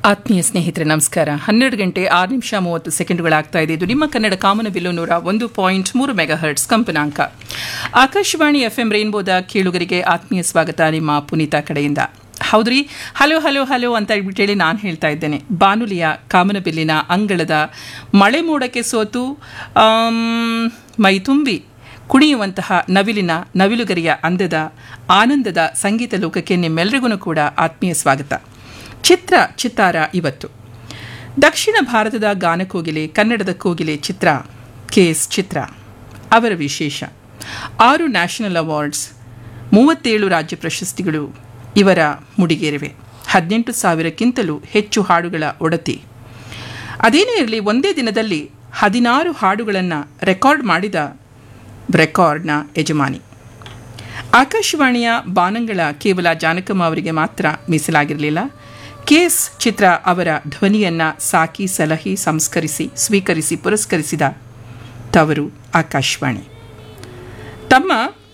ಆತ್ಮೀಯ ಸ್ನೇಹಿತರೆ ನಮಸ್ಕಾರ ಹನ್ನೆರಡು ಗಂಟೆ ಆರು ನಿಮಿಷ ಮೂವತ್ತು ಸೆಕೆಂಡ್ಗಳಾಗ್ತಾ ಇದೆ ಇದು ನಿಮ್ಮ ಕನ್ನಡ ಕಾಮನಬಿಲ್ಲು ನೂರ ಒಂದು ಪಾಯಿಂಟ್ ಮೂರು ಮೆಗಾ ಹರ್ಟ್ಸ್ ಕಂಪನಾಂಕ ಆಕಾಶವಾಣಿ ಎಫ್ಎಂ ರೈನ್ಬೋದ ಕೇಳುಗರಿಗೆ ಆತ್ಮೀಯ ಸ್ವಾಗತ ನಿಮ್ಮ ಪುನೀತ ಕಡೆಯಿಂದ ಹೌದ್ರಿ ಹಲೋ ಹಲೋ ಹಲೋ ಅಂತ ಹೇಳ್ಬಿಟ್ಟೇಳಿ ನಾನು ಹೇಳ್ತಾ ಇದ್ದೇನೆ ಬಾನುಲಿಯ ಕಾಮನಬಿಲ್ಲಿನ ಅಂಗಳದ ಮಳೆ ಮೋಡಕ್ಕೆ ಸೋತು ಆಮ್, ಮೈತುಂಬಿ ಕುಣಿಯುವಂತಹ ನವಿಲಿನ ನವಿಲುಗರಿಯ ಅಂದದ ಆನಂದದ ಸಂಗೀತ ಲೋಕಕ್ಕೆ ನಿಮ್ಮೆಲ್ಲರಿಗೂ ಕೂಡ ಆತ್ಮೀಯ ಸ್ವಾಗತ ಚಿತ್ರ ಚಿತ್ತಾರ ಇವತ್ತು ದಕ್ಷಿಣ ಭಾರತದ ಗಾನಕೋಗಿಲೆ ಕನ್ನಡದ ಕೋಗಿಲೆ ಚಿತ್ರ ಕೆ ಎಸ್ ಚಿತ್ರ ಅವರ ವಿಶೇಷ ಆರು ನ್ಯಾಷನಲ್ ಅವಾರ್ಡ್ಸ್ ಮೂವತ್ತೇಳು ರಾಜ್ಯ ಪ್ರಶಸ್ತಿಗಳು ಇವರ ಮುಡಿಗೇರಿವೆ ಹದಿನೆಂಟು ಸಾವಿರಕ್ಕಿಂತಲೂ ಹೆಚ್ಚು ಹಾಡುಗಳ ಒಡತಿ ಅದೇನೇ ಇರಲಿ ಒಂದೇ ದಿನದಲ್ಲಿ ಹದಿನಾರು ಹಾಡುಗಳನ್ನು ರೆಕಾರ್ಡ್ ಮಾಡಿದ ರೆಕಾರ್ಡ್ನ ಯಜಮಾನಿ ಆಕಾಶವಾಣಿಯ ಬಾನಂಗಳ ಕೇವಲ ಜಾನಕಮ್ಮ ಅವರಿಗೆ ಮಾತ್ರ ಮೀಸಲಾಗಿರಲಿಲ್ಲ ಕೆಎಸ್ ಚಿತ್ರ ಅವರ ಧ್ವನಿಯನ್ನ ಸಾಕಿ ಸಲಹಿ ಸಂಸ್ಕರಿಸಿ ಸ್ವೀಕರಿಸಿ ಪುರಸ್ಕರಿಸಿದ ತವರು ಆಕಾಶವಾಣಿ ತಮ್ಮ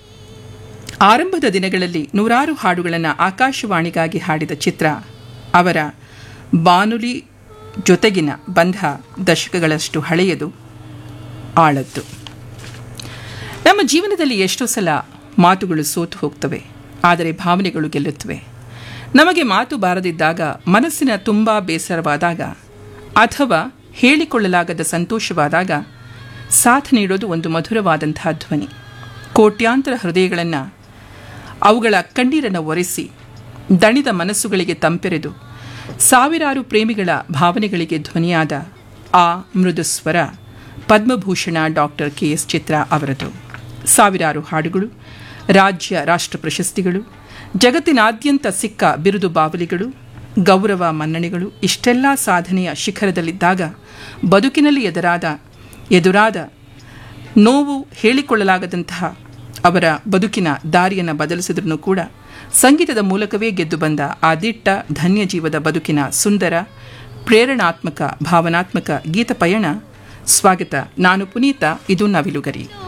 ಆರಂಭದ ದಿನಗಳಲ್ಲಿ ನೂರಾರು ಹಾಡುಗಳನ್ನು ಆಕಾಶವಾಣಿಗಾಗಿ ಹಾಡಿದ ಚಿತ್ರ ಅವರ ಬಾನುಲಿ ಜೊತೆಗಿನ ಬಂಧ ದಶಕಗಳಷ್ಟು ಹಳೆಯದು ಆಳದ್ದು ನಮ್ಮ ಜೀವನದಲ್ಲಿ ಎಷ್ಟೋ ಸಲ ಮಾತುಗಳು ಸೋತು ಹೋಗ್ತವೆ ಆದರೆ ಭಾವನೆಗಳು ಗೆಲ್ಲುತ್ತವೆ ನಮಗೆ ಮಾತು ಬಾರದಿದ್ದಾಗ ಮನಸ್ಸಿನ ತುಂಬ ಬೇಸರವಾದಾಗ ಅಥವಾ ಹೇಳಿಕೊಳ್ಳಲಾಗದ ಸಂತೋಷವಾದಾಗ ಸಾಥ್ ನೀಡೋದು ಒಂದು ಮಧುರವಾದಂತಹ ಧ್ವನಿ ಕೋಟ್ಯಾಂತರ ಹೃದಯಗಳನ್ನು ಅವುಗಳ ಕಣ್ಣೀರನ್ನು ಒರೆಸಿ ದಣಿದ ಮನಸ್ಸುಗಳಿಗೆ ತಂಪೆರೆದು ಸಾವಿರಾರು ಪ್ರೇಮಿಗಳ ಭಾವನೆಗಳಿಗೆ ಧ್ವನಿಯಾದ ಆ ಮೃದು ಸ್ವರ Padma Bhushan doctor K S Chithra ಅವರದು ಸಾವಿರಾರು ಹಾಡುಗಳು ರಾಜ್ಯ ರಾಷ್ಟ್ರ ಪ್ರಶಸ್ತಿಗಳು ಜಗತ್ತಿನಾದ್ಯಂತ ಸಿಕ್ಕ ಬಿರುದು ಬಾವಲಿಗಳು ಗೌರವ ಮನ್ನಣೆಗಳು ಇಷ್ಟೆಲ್ಲ ಸಾಧನೆಯ ಶಿಖರದಲ್ಲಿದ್ದಾಗ ಬದುಕಿನಲ್ಲಿ ಎದುರಾದ ಎದುರಾದ ನೋವು ಹೇಳಿಕೊಳ್ಳಲಾಗದಂತಹ ಅವರ ಬದುಕಿನ ದಾರಿಯನ್ನು ಬದಲಿಸಿದ್ರೂ ಕೂಡ ಸಂಗೀತದ ಮೂಲಕವೇ ಗೆದ್ದು ಬಂದ ಆ ದಿಟ್ಟ ಧನ್ಯ ಜೀವದ ಬದುಕಿನ ಸುಂದರ ಪ್ರೇರಣಾತ್ಮಕ ಭಾವನಾತ್ಮಕ ಗೀತ ಪಯಣ ಸ್ವಾಗತ ನಾನು ಪುನೀತ ಇದು ನವಿಲುಗರಿ